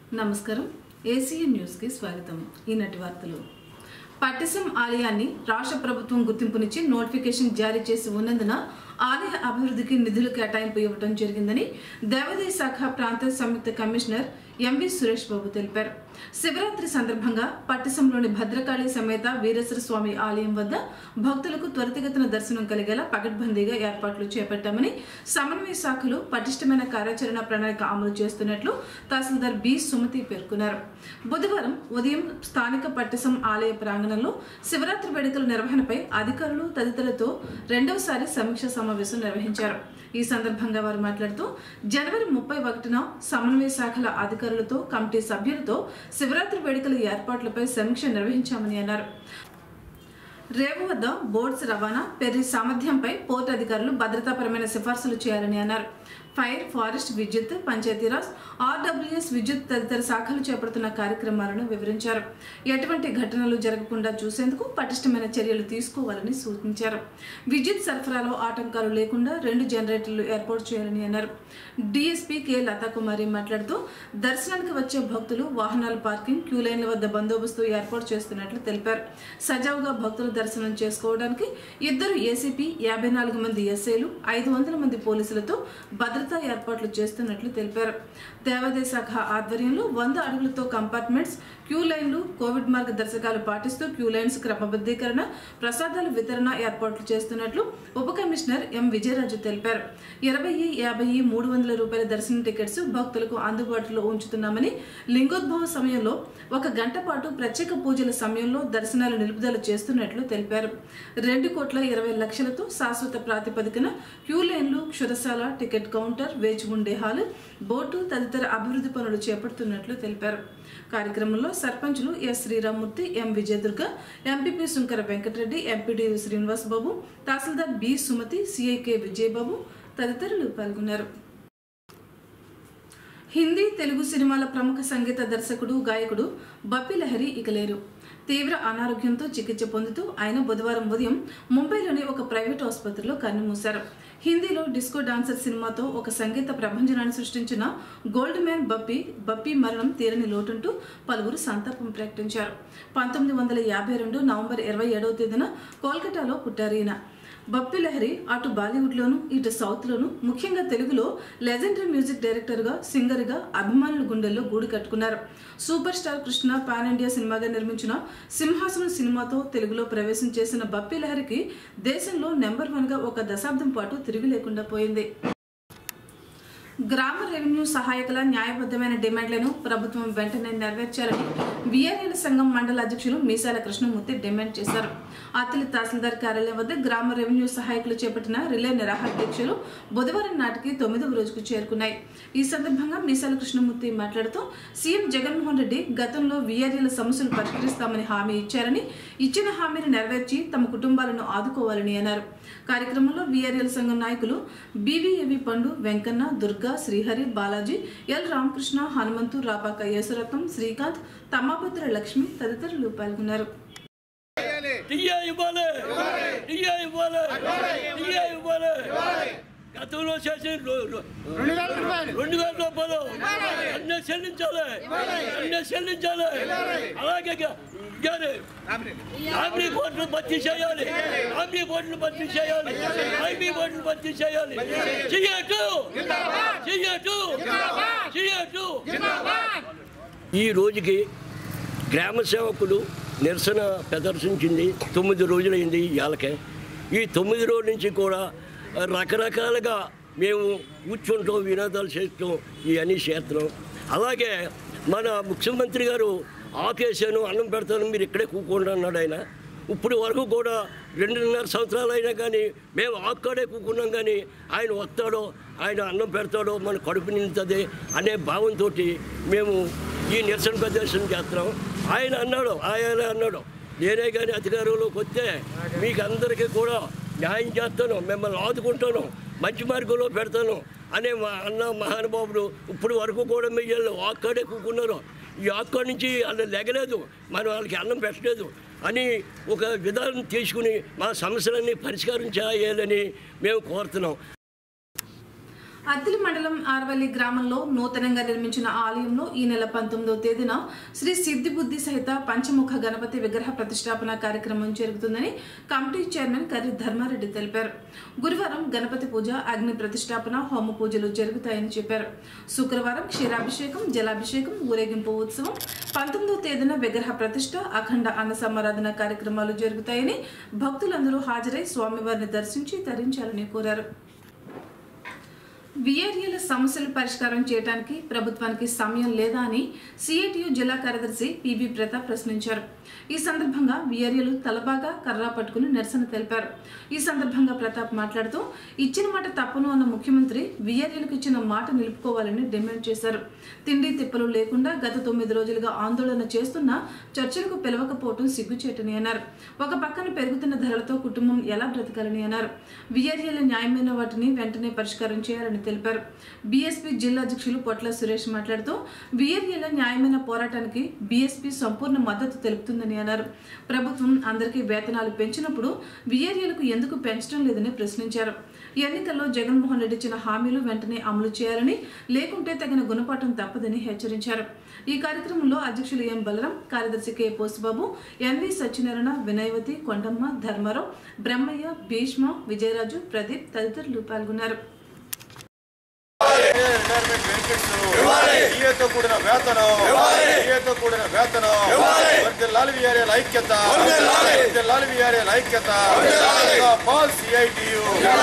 నమస్కారం ఏసీఎన్ న్యూస్కి స్వాగతం ఈనాటి వార్తలు పట్టిసం ఆలయాన్ని రాష్ట్ర ప్రభుత్వం గుర్తింపునిచ్చి నోటిఫికేషన్ జారీ చేసి ఉన్నందున ఆలయ అభివృద్ధికి నిధులు కేటాయింపు ఇవ్వడం జరిగిందని దేవాదాయ శాఖ ప్రాంత సంయుక్త కమిషనర్ ఎంవి సురేష్ బాబు తెలిపారు శివరాత్రి సందర్భంగా పట్టిసంలోని భద్రకాళి సమేత వీరేశ్వర స్వామి ఆలయం వద్ద భక్తులకు త్వరితగతిన దర్శనం కలిగేలా పకడ్బందీగా ఏర్పాట్లు చేపట్టామని సమన్వయ శాఖలు పటిష్టమైన కార్యాచరణ ప్రణాళిక అమలు చేస్తున్నట్లు తహసీల్దార్ బి సుమతి పేర్కొన్నారు బుధవారం ఉదయం స్థానిక పట్టిసం ఆలయ ప్రాంగణంలో శివరాత్రి వేడుకల నిర్వహణపై అధికారులు తదితరులతో రెండవసారి సమీక్ష సమావేశం నిర్వహించారు ఈ సందర్భంగా వారు మాట్లాడుతూ జనవరి ముప్పై ఒకటిన సమన్వయ శాఖల అధికారులతో కమిటీ సభ్యులతో శివరాత్రి వేడుకల ఏర్పాట్లపై సమీక్ష నిర్వహించామని అన్నారు రేవు వద్ద బోట్స్ రవాణా పెర్రీ సామర్థ్యంపై పోర్టు అధికారులు భద్రతాపరమైన సిఫార్సులు చేయాలని అన్నారు ఫైర్ ఫారెస్ట్ విద్యుత్ పంచాయతీరాజ్ ఆర్డబ్ల్యూఎస్ విద్యుత్ తదితర శాఖలు చేపడుతున్న కార్యక్రమాలను వివరించారు ఎటువంటి ఘటనలు జరగకుండా చూసేందుకు పటిష్టమైన చర్యలు తీసుకోవాలని సూచించారు విద్యుత్ సరఫరాలో ఆటంకాలు లేకుండా రెండు జనరేటర్లు ఏర్పాటు చేయాలని అన్నారు డిఎస్పీ కె లతాకుమారి మాట్లాడుతూ దర్శనానికి వచ్చే భక్తులు వాహనాల పార్కింగ్ క్యూ లైన్ల వద్ద బందోబస్తు ఏర్పాటు చేస్తున్నట్లు తెలిపారు సజావుగా భక్తులు దర్శనం చేసుకోవడానికి ఇద్దరు ఏసీపీ యాభై నాలుగు మంది ఎస్ఐలు ఐదు వందల మంది పోలీసులతో భద్రతా ఏర్పాట్లు చేస్తున్నట్లు తెలిపారు దేవాదాయ శాఖ ఆధ్వర్యంలో వంద అడుగులతో కంపార్ట్మెంట్స్ క్యూ లైన్లు కోవిడ్ మార్గదర్శకాలు పాటిస్తూ క్యూ లైన్స్ క్రమబద్ధీకరణ ప్రసాదాల వితరణ ఏర్పాట్లు చేస్తున్నట్లు ఉప కమిషనర్ ఎం విజయరాజు తెలిపారు ఇరవై యాభై మూడు వందల రూపాయల దర్శన టికెట్స్ భక్తులకు అందుబాటులో ఉంచుతున్నామని లింగోద్భవ సమయంలో ఒక గంట పాటు ప్రత్యేక పూజల సమయంలో దర్శనాలు నిలుపుదల చేస్తున్నట్లు తెలిపారు రెండు కోట్ల ఇరవై లక్షలతో శాశ్వత ప్రాతిపదికన క్యూ లైన్లు క్షురశాల టికెట్ కౌంటర్ వేచి ఉండే హాలు బోటు తదితర అభివృద్ధి పనులు చేపడుతున్నట్లు తెలిపారు కార్యక్రమంలో సర్పంచులు S Sriramamurthy M Vijayadurga MPP Sunkara Venkatareddy MPD Srinivas Babu తహసీల్దార్ బి సుమతి సిఐకే విజయబాబు తదితరులు పాల్గొన్నారు హిందీ తెలుగు సినిమాల ప్రముఖ సంగీత దర్శకుడు గాయకుడు బప్పి లహరి ఇక లేరు తీవ్ర అనారోగ్యంతో చికిత్స పొందుతూ ఆయన బుధవారం ఉదయం ముంబైలోని ఒక ప్రైవేట్ ఆసుపత్రిలో కన్నుమూశారు హిందీలో డిస్కో డాన్సర్ సినిమాతో ఒక సంగీత ప్రభంజనాన్ని సృష్టించిన గోల్డ్ మ్యాన్ బప్పి బప్పి మరణం తీరని లోటుంటూ పలువురు సంతాపం ప్రకటించారు పంతొమ్మిది వందల యాభై రెండు నవంబర్ ఇరవై ఏడవ తేదీన కోల్కతాలో పుట్టారు ఈయన బప్పి లహరి అటు బాలీవుడ్లోను ఇటు సౌత్లోను ముఖ్యంగా తెలుగులో లెజెండరీ మ్యూజిక్ డైరెక్టర్గా సింగర్గా అభిమానుల గుండెల్లో గూడు కట్టుకున్నారు super star Krishna pan India సినిమాగా నిర్మించిన సింహాసనం సినిమాతో తెలుగులో ప్రవేశం చేసిన బప్పి లహరికి దేశంలో నెంబర్ వన్గా ఒక దశాబ్దం పాటు తిరిగి లేకుండా పోయింది గ్రామ రెవెన్యూ సహాయకుల న్యాయబద్ధమైన డిమాండ్లను ప్రభుత్వం వెంటనే నెరవేర్చాలని బీఆర్ఎల్ సంఘం మండల అధ్యక్షులు మీసాల కృష్ణమూర్తి డిమాండ్ చేశారు అత్తిలి తహసీల్దార్ కార్యాలయం వద్ద గ్రామ రెవెన్యూ సహాయకులు చేపట్టిన రిలే నిరాహార దీక్షలు బుధవారం నాటికి తొమ్మిదవ రోజుకు చేరుకున్నాయి ఈ సందర్భంగా మీసాల కృష్ణమూర్తి మాట్లాడుతూ సీఎం జగన్మోహన్ రెడ్డి గతంలో వీఆర్ఎల్ సమస్యలు పరిష్కరిస్తామని హామీ ఇచ్చారని ఇచ్చిన హామీని నెరవేర్చి తమ కుటుంబాలను ఆదుకోవాలని అన్నారు కార్యక్రమంలో వీఆర్ఎల్ సంఘం నాయకులు బీవీఏవి పండు వెంకన్న దుర్గా శ్రీహరి బాలాజీ ఎల్ రామకృష్ణ హనుమంతు రాపాక యేసురత్నం శ్రీకాంత్ తమ్మాపుత్ర లక్ష్మి తదితరులు పాల్గొన్నారు టీఏ ఇవ్వాలి టీఏ ఇవ్వాలి టీఏ ఇవ్వాలి గతంలో చేసి రొ- రొ- రెండు వేల రూపాయలు అన్నీ చెల్లించాలి అన్నీ చెల్లించాలి అలాగే గ- గాని ఆర్మీ బోర్డులు భర్తీ చేయాలి ఆర్మీ బోర్డులు భర్తీ చేయాలి ఐబీ బోర్డులు భర్తీ చేయాలి చెయ్యటు చెయ్యటు చెయ్యటు ఈ రోజుకి గ్రామ సేవకులు నిరసన ప్రదర్శించింది తొమ్మిది రోజులైంది ఇవాళకే ఈ తొమ్మిది రోజుల నుంచి కూడా రకరకాలుగా మేము కూర్చుంటాం వినోదాలు చేస్తాం ఇవన్నీ చేస్తున్నాం అలాగే మన ముఖ్యమంత్రి గారు ఆకేసాను అన్నం పెడతాను మీరు ఇక్కడే కూకోండి అన్నాడు ఆయన ఇప్పుడు వరకు కూడా రెండున్నర సంవత్సరాలు అయినా కానీ మేము ఆక్కడే కూకున్నాం కానీ ఆయన వస్తాడో ఆయన అన్నం పెడతాడో మన కడుపు నిండుతుంది అనే భావంతో మేము ఈ నిరసన ప్రదర్శన చేస్తున్నాం ఆయన అన్నాడు ఆయన అన్నాడు నేనే కానీ అధికారంలోకి వస్తే మీకు అందరికీ కూడా న్యాయం చేస్తాను మిమ్మల్ని ఆదుకుంటాను మంచి మార్గంలో పెడతాను అనే మా అన్న మహానుభావుడు ఇప్పుడు వరకు కూడా మీ వీళ్ళు ఆక్కడే కూకున్నారు ఈ ఆక్క నుంచి వాళ్ళు లెగలేదు మనం వాళ్ళకి అన్నం పెట్టలేదు అని ఒక విధానం తీసుకుని మా సమస్యలన్నీ పరిష్కారం చేయాలని మేము కోరుతున్నాం అత్తిలి మండలం ఆర్వల్లి గ్రామంలో నూతనంగా నిర్మించిన ఆలయంలో ఈ నెల పంతొమ్మిదవ తేదీన శ్రీ సిద్ధి బుద్ధి సహిత పంచముఖ గణపతి విగ్రహ ప్రతిష్టాపన కార్యక్రమం జరుగుతుందని కమిటీ చైర్మన్ కర్రి ధర్మారెడ్డి తెలిపారు గురువారం గణపతి పూజ అగ్ని ప్రతిష్టాపన హోమ పూజలు జరుగుతాయని చెప్పారు శుక్రవారం క్షీరాభిషేకం జలాభిషేకం ఊరేగింపు ఉత్సవం పంతొమ్మిదవ తేదీన విగ్రహ ప్రతిష్ట అఖండ అన్న సమారాధన కార్యక్రమాలు జరుగుతాయని భక్తులందరూ హాజరై స్వామివారిని దర్శించి తరించాలని కోరారు విఆర్ఏల సమస్యలు పరిష్కారం చేయడానికి ప్రభుత్వానికి సమయం లేదా అని సిఐటియు జిల్లా కార్యదర్శి పిబి ప్రతాప్ ప్రశ్నించారు ఈ సందర్భంగా విఆర్ఏలు తలబాగా కర్రా పట్టుకుని నిరసన తెలిపారు ఈ సందర్భంగా ప్రతాప్ మాట్లాడుతూ ఇచ్చిన మాట తప్పను అన్న ముఖ్యమంత్రి విఆర్ఏలకు ఇచ్చిన మాట నిలుపుకోవాలని డిమాండ్ చేశారు తిండి తిప్పలు లేకుండా గత తొమ్మిది రోజులుగా ఆందోళన చేస్తున్నా చర్చలకు పిలవకపోవటం సిగ్గుచేటని అన్నారు ఒక పక్కన పెరుగుతున్న ధరలతో కుటుంబం ఎలా బ్రతకాలని అన్నారు విఆర్ఏల న్యాయమైన వాటిని వెంటనే పరిష్కారం చేయాలని తెలిపారు బీఎస్పీ జిల్లా అధ్యక్షులు పొట్ల సురేష్ మాట్లాడుతూ విఆర్ఏల న్యాయమైన పోరాటానికి బీఎస్పీ సంపూర్ణ మద్దతు తెలుపుతుందని అన్నారు ప్రభుత్వం అందరికీ వేతనాలు పెంచినప్పుడు విఆర్ఏలకు ఎందుకు పెంచడం లేదని ప్రశ్నించారు ఎన్నికల్లో జగన్మోహన్ రెడ్డి ఇచ్చిన హామీలు వెంటనే అమలు చేయాలని లేకుంటే తగిన గుణపాఠం తప్పదని హెచ్చరించారు ఈ కార్యక్రమంలో అధ్యక్షులు ఎం బలరాం కార్యదర్శి కె పోసుబాబు ఎన్వి సత్యనారాయణ వినయవతి కొండమ్మ ధర్మారావు బ్రహ్మయ్య భీష్మ విజయరాజు ప్రదీప్ తదితరులు పాల్గొన్నారు రిటైర్మెంట్ బెనిఫిట్స్ ఈఏతో కూడిన వేతనం ఈఏతో కూడిన వేతనం వర్దిల్లాలి విఆర్ఏల ఐక్యత వర్దిల్లాలి విఆర్ఏల ఐక్యత పాల్ సిఐటియు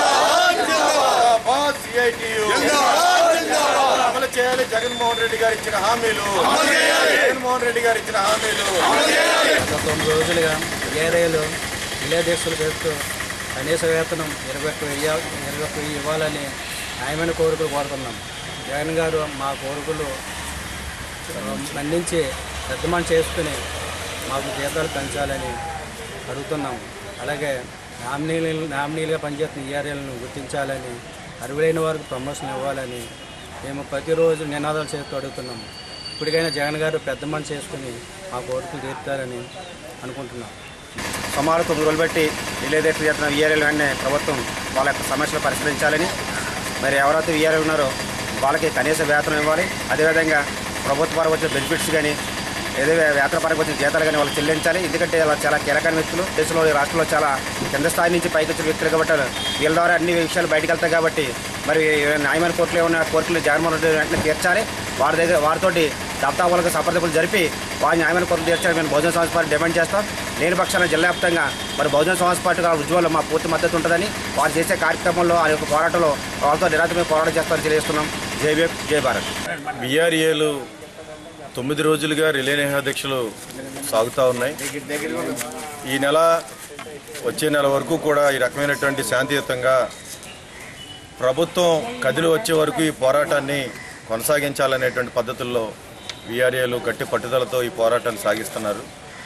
పాల్ సిఐటియు అమలు చేయాలి జగన్మోహన్ రెడ్డి గారు ఇచ్చిన హామీలు జగన్మోహన్ రెడ్డి గారు ఇచ్చిన హామీలు గత తొమ్మిది రోజులుగా ఏరియాలో విలేదేశాలు పెడుతూ కనీస వేతనం ఇరవై ఒక్క వెయ్యి ఇరవై ఒక్క వెయ్యి ఇవ్వాలని న్యాయమైన కోరికలు కోరుతున్నాం జగన్ గారు మా కోరికలు ఆ, మన్నించి పెద్దమని చేసుకుని మాకు జీతాలు పెంచాలని అడుగుతున్నాం అలాగే నామినీలు నామినీలుగా పనిచేస్తున్న ఈఆర్ఏలను గుర్తించాలని అర్హులైన వారికి ప్రమోషన్ ఇవ్వాలని మేము ప్రతిరోజు నినాదాలు చేస్తూ అడుగుతున్నాం ఇప్పటికైనా జగన్ గారు పెద్ద మనిషి చేసుకుని మా కోరికలు తీర్తారని అనుకుంటున్నాం సుమారు తొమ్మిది రోజులు బట్టి రిలేదేట్ చేస్తున్న వీఆర్ఎల్ వెంటనే ప్రభుత్వం వాళ్ళ యొక్క సమస్యలు పరిష్కరించాలని మరి ఎవరైతే వీఆర్ఎల్ ఉన్నారో వాళ్ళకి కనీస వేతనం ఇవ్వాలి అదేవిధంగా ప్రభుత్వ పరంగా వచ్చే బెనిఫిట్స్ కానీ ఏదో వేతన పరంగా వచ్చిన జీతాలు కానీ వాళ్ళు చెల్లించాలి ఎందుకంటే వాళ్ళు చాలా కీలకమైన వ్యక్తులు దేశంలో ఈ రాష్ట్రంలో చాలా కింద స్థాయి నుంచి పైకి వచ్చిన వ్యక్తులు కాబట్టి వీళ్ళ ద్వారా అన్ని విషయాలు బయటకు వెళ్తాయి కాబట్టి మరి న్యాయమైన కోర్టులు ఏమైనా కోర్టులు జగన్మోహన్ రెడ్డి వెంటనే తీర్చాలి వారి దగ్గర వారితోటి దత్తావులకు సంప్రదింపులు జరిపి వారి న్యాయమైన కోర్టులు తీర్చాలని మేము బహుజన సమాజ్ పార్టీ డిమాండ్ చేస్తాం లేని పక్షాన జిల్లా వ్యాప్తంగా మరి బహుజన సమాజ్ పార్టీ గారి ఉద్యోగులు మా పూర్తి మద్దతు ఉంటుందని వారు చేసే కార్యక్రమంలో ఆ యొక్క పోరాటంలో వాళ్ళతో నిరాతమైన పోరాటం చేస్తామని తెలియజేస్తున్నాం జై వేప్ జై భారత్ విఆర్ఏలు తొమ్మిది రోజులుగా రిలే అధ్యక్షులు సాగుతూ ఉన్నాయి ఈ నెల వచ్చే నెల వరకు కూడా ఈ రకమైనటువంటి శాంతియుతంగా ప్రభుత్వం కదిలి వచ్చే వరకు ఈ పోరాటాన్ని కొనసాగించాలనేటువంటి పద్ధతుల్లో విఆర్ఏలు గట్టి పట్టుదలతో ఈ పోరాటాన్ని సాగిస్తున్నారు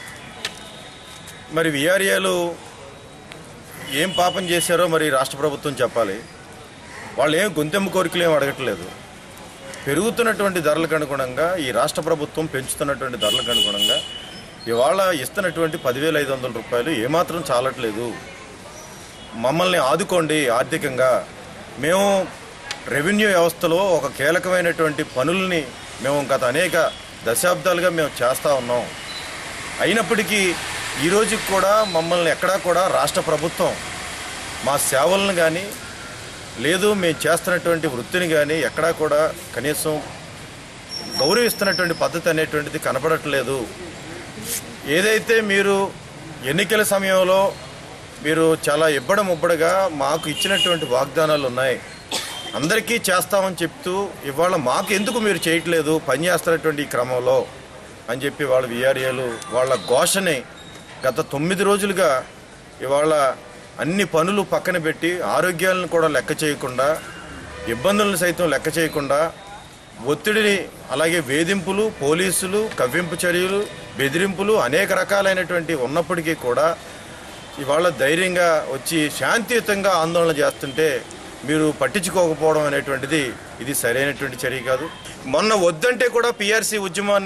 మరి విఆర్ఏలు ఏం పాపం చేశారో మరి రాష్ట్ర ప్రభుత్వం చెప్పాలి వాళ్ళు ఏం గొంతెమ్మ కోరికలు ఏం అడగట్లేదు పెరుగుతున్నటువంటి ధరలకు అనుగుణంగా ఈ రాష్ట్ర ప్రభుత్వం పెంచుతున్నటువంటి ధరలకు అనుగుణంగా ఇవాళ ఇస్తున్నటువంటి పదివేల ఐదు వందల రూపాయలు ఏమాత్రం చాలట్లేదు మమ్మల్ని ఆదుకోండి ఆర్థికంగా మేము రెవెన్యూ వ్యవస్థలో ఒక కీలకమైనటువంటి పనుల్ని మేము గత అనేక దశాబ్దాలుగా మేము చేస్తూ ఉన్నాం అయినప్పటికీ ఈ రోజుకి కూడా మమ్మల్ని ఎక్కడా కూడా రాష్ట్ర ప్రభుత్వం మా సేవలను కానీ లేదు మేము చేస్తున్నటువంటి వృత్తిని కానీ ఎక్కడా కూడా కనీసం గౌరవిస్తున్నటువంటి పద్ధతి అనేటువంటిది కనపడట్లేదు ఏదైతే మీరు ఎన్నికల సమయంలో మీరు చాలా ఇబ్బడ ముబ్బడగా మాకు ఇచ్చినటువంటి వాగ్దానాలు ఉన్నాయి అందరికీ చేస్తామని చెప్తూ ఇవాళ మాకు ఎందుకు మీరు చేయట్లేదు పని చేస్తున్నటువంటి ఈ క్రమంలో అని చెప్పి వాళ్ళ విఆర్ఏలు వాళ్ళ ఘోషని గత తొమ్మిది రోజులుగా ఇవాళ అన్ని పనులు పక్కన పెట్టి ఆరోగ్యాలను కూడా లెక్క చేయకుండా ఇబ్బందులను సైతం లెక్క చేయకుండా ఒత్తిడిని అలాగే వేధింపులు పోలీసులు కవ్వింపు చర్యలు బెదిరింపులు అనేక రకాలైనటువంటి ఉన్నప్పటికీ కూడా ఇవాళ ధైర్యంగా వచ్చి శాంతియుతంగా ఆందోళన చేస్తుంటే మీరు పట్టించుకోకపోవడం అనేటువంటిది ఇది సరైనటువంటి చర్య కాదు మొన్న వద్దంటే కూడా పిఆర్సీ ఉద్యమాన్ని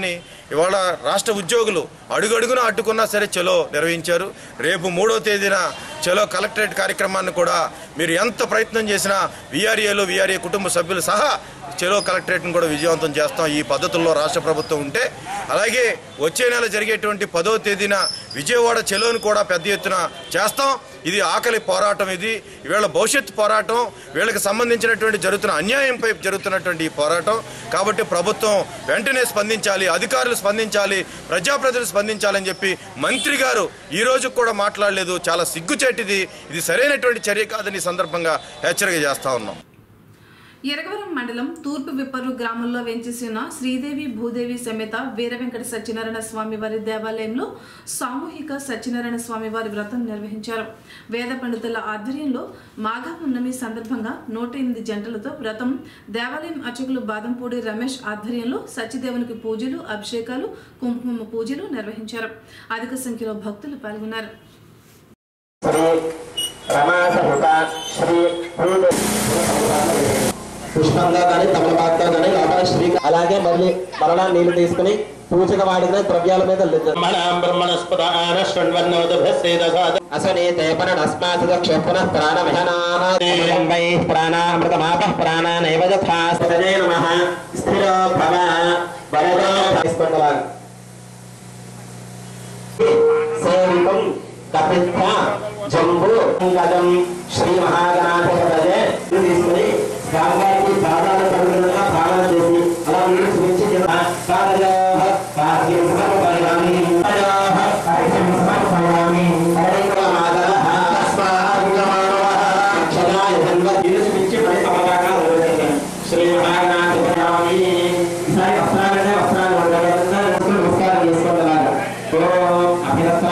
ఇవాళ రాష్ట్ర ఉద్యోగులు అడుగడుగున అడ్డుకున్నా సరే చలో నిర్వహించారు రేపు మూడో తేదీన చలో కలెక్టరేట్ కార్యక్రమాన్ని కూడా మీరు ఎంత ప్రయత్నం చేసినా విఆర్ఏలు విఆర్ఏ కుటుంబ సభ్యులు సహా చలో కలెక్టరేట్ను కూడా విజయవంతం చేస్తాం ఈ పద్ధతుల్లో రాష్ట్ర ప్రభుత్వం ఉంటే అలాగే వచ్చే నెల జరిగేటువంటి పదో తేదీన విజయవాడ చెలోని కూడా పెద్ద ఎత్తున చేస్తాం ఇది ఆకలి పోరాటం ఇది వీళ్ళ భవిష్యత్తు పోరాటం వీళ్ళకి సంబంధించినటువంటి జరుగుతున్న అన్యాయంపై జరుగుతున్నటువంటి ఈ పోరాటం కాబట్టి ప్రభుత్వం వెంటనే స్పందించాలి అధికారులు స్పందించాలి ప్రజాప్రతినిధులు స్పందించాలని చెప్పి మంత్రి గారు ఈ రోజు కూడా మాట్లాడలేదు చాలా సిగ్గుచేటిది ఇది సరైనటువంటి చర్య కాదని ఈ సందర్భంగా హెచ్చరిక చేస్తా ఉన్నాం ఎరగవరం మండలం తూర్పు విప్పరు గ్రామంలో వెంచేసి ఉన్న శ్రీదేవి భూదేవి సమేత వీర వెంకట సత్యనారాయణ స్వామి వారి దేవాలయంలో సామూహిక సత్యనారాయణ స్వామి వారి వ్రతం నిర్వహించారు వేద పండితుల ఆధ్వర్యంలో మాఘ పున్నమి సందర్భంగా నూట ఎనిమిది జంటలతో వ్రతం దేవాలయం అర్చకులు బాదంపూడి రమేష్ ఆధ్వర్యంలో సత్యదేవునికి పూజలు అభిషేకాలు కుంకుమ పూజలు నిర్వహించారు అధిక సంఖ్యలో భక్తులు పాల్గొన్నారు శ్రీ రమాసభృత శ్రీ పుష్పంగా కానీ తమలపాకుతో కానీ లోపల శ్రీ అలాగే మళ్ళీ మరలా నీళ్లు తీసుకుని పూజగా వాడిన ద్రవ్యాల మీద అసనే తేపన నస్మాసి క్షేపణ ప్రాణ విహనానాంబై ప్రాణామృతమాప ప్రాణానైవ యథా సజయ నమః స్థిరో భవ బలదో తీసుకుంటారు సేవితం కపిత్వ జంబు గజం శ్రీ మహాగణాధిపతయే తీసుకుని స్వామివారికి పాదాల పరుగులుగా ప్రాణం చేసి అలా నీరు చూపించి కింద పాదయోహ పాద్యం సమర్పయామి పాదయోహ పాద్యం సమర్పయామి హరికుల మాతరః తస్మాద్గమానవః అక్షరాయ జన్మ నీరు చూపించి పై సమగాగా వదిలేయండి శ్రీ మహాగణాధిపతయామి ఈసారి వస్త్రాలనే వస్త్రాలు ఉంటాయి నమస్కారం చేసుకోండి అలాగా ఓం అభిరత్న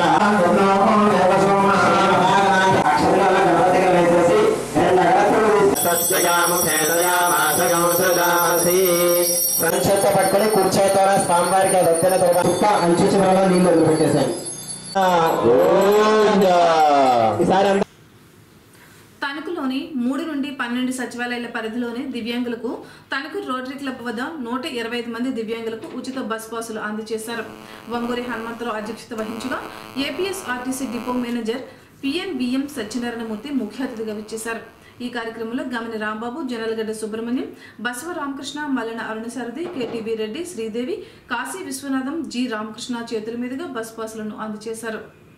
సంక్షేత పట్టుకొని కూర్చోతో స్వామివారికి దగ్గర తర్వాత అంచు చివరలో నీళ్ళు వదిలిపెట్టేశాను ఈసారి అందరూ తణుకులోని మూడు నుండి పన్నెండు సచివాలయాల పరిధిలోని దివ్యాంగులకు తణుకు రోటరీ క్లబ్ వద్ద నూట ఇరవై ఐదు మంది దివ్యాంగులకు ఉచిత బస్ పాసులు అందజేశారు వంగూరి హనుమంతరావు అధ్యక్షత వహించగా APS RTC depot manager PNBM Satyanarayanamurthy ముఖ్య అతిథిగా విచ్చేశారు ఈ కార్యక్రమంలో గమని రాంబాబు జనలగడ్డ సుబ్రహ్మణ్యం బసవ రామకృష్ణ మల్లన అరుణసారథి కేటీవీ రెడ్డి శ్రీదేవి కాశీ విశ్వనాథం జి రామకృష్ణ చేతుల మీదుగా బస్ పాసులను అందజేశారు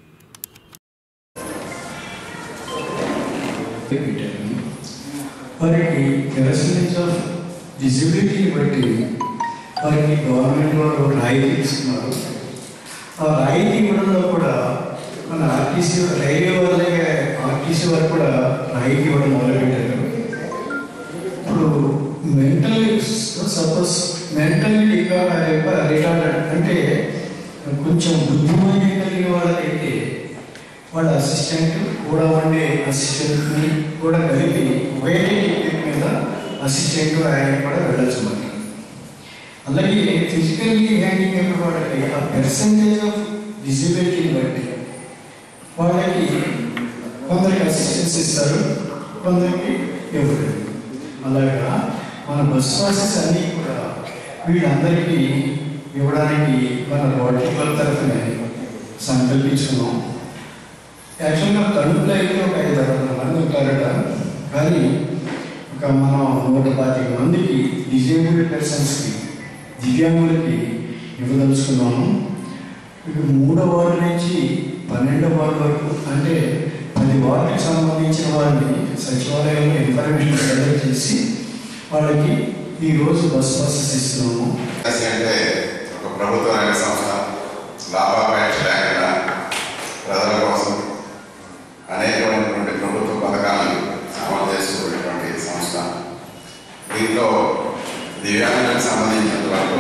పెట్టాను వారికి పర్సంటేజ్ ఆఫ్ డిజిబిలిటీని బట్టి వారికి గవర్నమెంట్ వారు రాయితీ ఇస్తున్నారు ఆ రాయితీ ఇవ్వడంలో కూడా మన ఆర్టీసీ రైల్వే వాళ్ళే ఆర్టీసీ వారు కూడా రాయితీ ఇవ్వడం మొదలుపెట్టారు ఇప్పుడు మెంటల్ సపోజ్ మెంటల్లీ రికార్డెడ్ అంటే కొంచెం బుద్ధిమాన్యం కలిగిన వాళ్ళకైతే వాళ్ళ అసిస్టెంట్ కూడా ఉండే అసిస్టెంట్ని కూడా కలిపి ఒకే టికెట్ మీద అసిస్టెంట్ ఆయన కూడా వెళ్ళచ్చు మరి అలాగే ఫిజికల్లీ హ్యాండిక్యాప్ వాళ్ళకి ఆ పర్సంటేజ్ ఆఫ్ డిజిబిలిటీని బట్టి వాళ్ళకి కొందరికి అసిస్టెన్స్ ఇస్తారు కొందరికి ఇవ్వరు అలాగా మన బస్ పాసెస్ అన్నీ కూడా వీళ్ళందరికీ ఇవ్వడానికి మన రోటరీ క్లబ్ తరఫున సంకల్పించుకున్నాం యాక్చువల్గా తణుకులో అయితే ఒక ఐదు అరవై మంది ఉంటారట కానీ ఒక మనం నూట పాతిక మందికి డిజేబుల్డ్ పర్సన్స్కి దివ్యాంగులకి ఇవ్వదలుచుకున్నాము ఇక మూడో వార్డు నుంచి పన్నెండో వార్డు వరకు అంటే పది వార్డుకి సంబంధించిన వారిని సచివాలయంలో ఇన్ఫర్మేషన్ కలెక్ట్ చేసి వాళ్ళకి ఈరోజు బస్ పాసెస్ ఇస్తున్నాము ఎస్సీ అంటే ఒక ప్రభుత్వ రంగ సంస్థ లాభాపేక్ష లేకుండా ప్రజల కోసం అనేకమైనటువంటి ప్రభుత్వ పథకాలను అమలు చేస్తున్నటువంటి సంస్థ దీంట్లో దివ్యాంగులకు సంబంధించినంత వరకు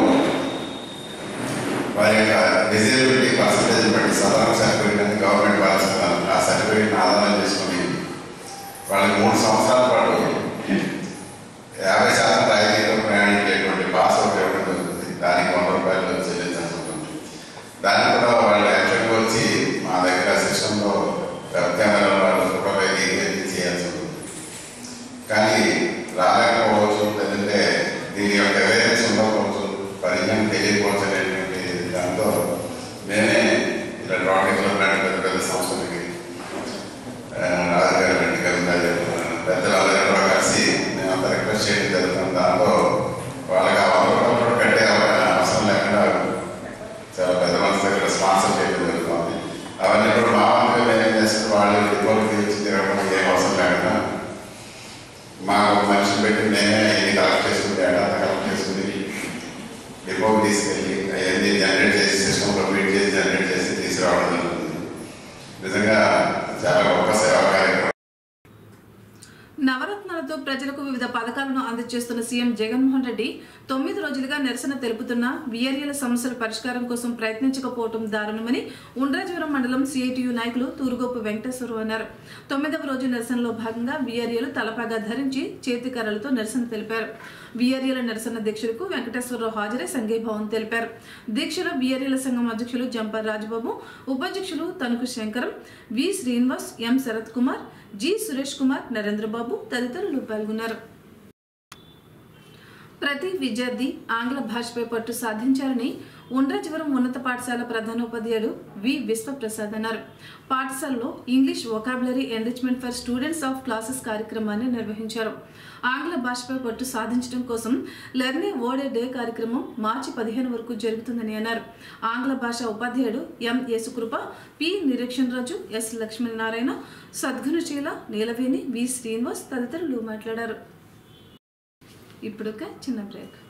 వారి యొక్క డిజేబిలిటీ పర్సంటేజ్ బట్టి సదరన్ సర్టిఫికేట్ అని గవర్నమెంట్ వాళ్ళు ఇస్తున్నారు ఆ సర్టిఫికేట్ని ఆధారం చేసుకుని వాళ్ళకి మూడు సంవత్సరాల పాటు యాభై శాతం రాయితీతో ప్రయాణించేటువంటి పాస్ ఒకటి ఇవ్వడం జరుగుతుంది దానికి వంద రూపాయలు చెల్లించాల్సి ఉంటుంది దాన్ని కూడా వాళ్ళు యాక్చువల్గా వచ్చి మా దగ్గర సిస్టంలో వెబ్ కెమెరాలో వాళ్ళు ఫోటోపై దిగి చేయాల్సి ఉంటుంది కానీ రాలేకపోవచ్చు లేదంటే దీని యొక్క అవేర్నెస్ ఉండకపోవచ్చు పరిజ్ఞానం తెలియకపోవచ్చు అనేటువంటి స్పాన్సర్ చేయడం జరుగుతుంది అవన్నీ కూడా మా వంతుగా మేము ఏం చేస్తాం వాళ్ళు రిపోర్ట్ తీర్చి తిరగడం ఏం అవసరం లేకుండా మా ఒక మనిషిని పెట్టి మేమే ఎన్ని కలెక్ట్ చేసుకుని డేటా అంతా కలెక్ట్ చేసుకుని డిపోకి తీసుకెళ్ళి అవన్నీ జనరేట్ చేసి సిస్టంలో ఫీడ్ చేసి జనరేట్ చేసి తీసుకురావడం జరుగుతుంది నిజంగా చాలా గొప్ప సేవా కార్యక్రమం నవరత్నాలతో ప్రజలకు వివిధ పథకాలను అందజేస్తున్న సీఎం జగన్మోహన్ రెడ్డి తొమ్మిది రోజులుగా నిరసన తెలుపుతున్న విఆర్ఏల సమస్యల పరిష్కారం కోసం ప్రయత్నించకపోవడం దారుణమని ఉండ్రాజవరం మండలం సిఐటియు నాయకులు తూరుగోపు వెంకటేశ్వరరావు అన్నారు తొమ్మిదవ రోజు నిరసనలో భాగంగా విఆర్ఏలు తలపాగా ధరించి చేతికర్రలతో నిరసన తెలిపారు విఆర్ఏల నిరసన దీక్షలకు వెంకటేశ్వరరావు హాజరై సంఘీభావం తెలిపారు దీక్షలో విఆర్ఏల సంఘం అధ్యక్షులు జంపర్ రాజబాబు ఉపాధ్యక్షులు Tanuku Sankaram V Srinivas M Sarath Kumar G Suresh Kumar Narendrababu తదితరులు పాల్గొన్నారు ప్రతి విద్యార్థి ఆంగ్ల భాషపై పట్టు సాధించాలని ఉండ్రాజవరం ఉన్నత పాఠశాల ప్రధానోపాధ్యాయుడు వి విశ్వప్రసాద్ అన్నారు పాఠశాలలో English vocabulary enrichment for students of classes కార్యక్రమాన్ని నిర్వహించారు ఆంగ్ల భాషపై పట్టు సాధించడం కోసం లెర్నే వర్డ్ ఏ డే కార్యక్రమం మార్చి పదిహేను వరకు జరుగుతుందని అన్నారు ఆంగ్ల భాష ఉపాధ్యాయుడు M Yesukrupa P Nireekshan Raju S Lakshminarayana Sadgunaseela Neelaveni V Srinivas తదితరులు మాట్లాడారు ఇప్పుడు ఒక చిన్న బ్రేక్